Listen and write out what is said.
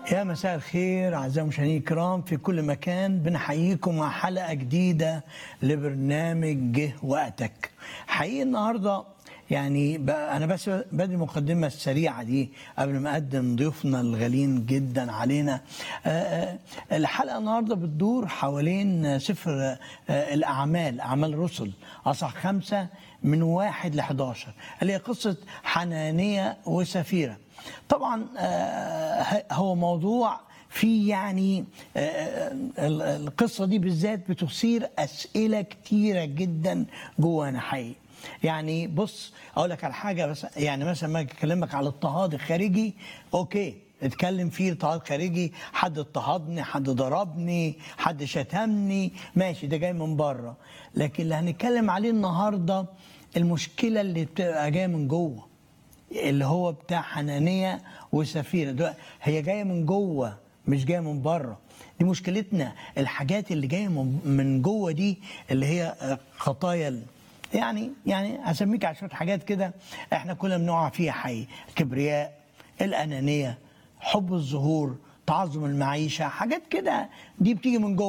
يا مساء الخير أعزائي المشاهدين الكرام في كل مكان بنحييكم مع حلقة جديدة لبرنامج جه وقتك حقيقي النهاردة يعني ب- أنا بس بدي المقدمة السريعة دي قبل ما أقدم ضيوفنا الغاليين جدا علينا آه، آه، الحلقة النهاردة بتدور حوالين سفر آه، الأعمال أعمال الرسل أصح خمسة من واحد ل 11 اللي هي قصة حنانية وسفيرة طبعا آه، هو موضوع في يعني آه، ال- القصة دي بالذات بتثير أسئلة كتيرة جدا جوانا حقيقي يعني بص أقول لك على حاجة بس يعني مثلا ما أجي أكلمك على الاضطهاد الخارجي أوكي اتكلم فيه اضطهاد خارجي حد اضطهدني حد ضربني حد شتمني ماشي ده جاي من بره لكن اللي هنتكلم عليه النهارده المشكله اللي بتبقى جايه من جوه اللي هو بتاع حنانية وسفيرة ده هي جاية من جوه مش جاية من بره دي مشكلتنا الحاجات اللي جاية من من جوه دي اللي هي آه، خطايا ال- يعني يعني هسميك على شوية حاجات كده احنا كلنا بنقع فيها حقيقي الكبرياء الأنانية حب الظهور تعظم المعيشة حاجات كده دي بتيجي من جوه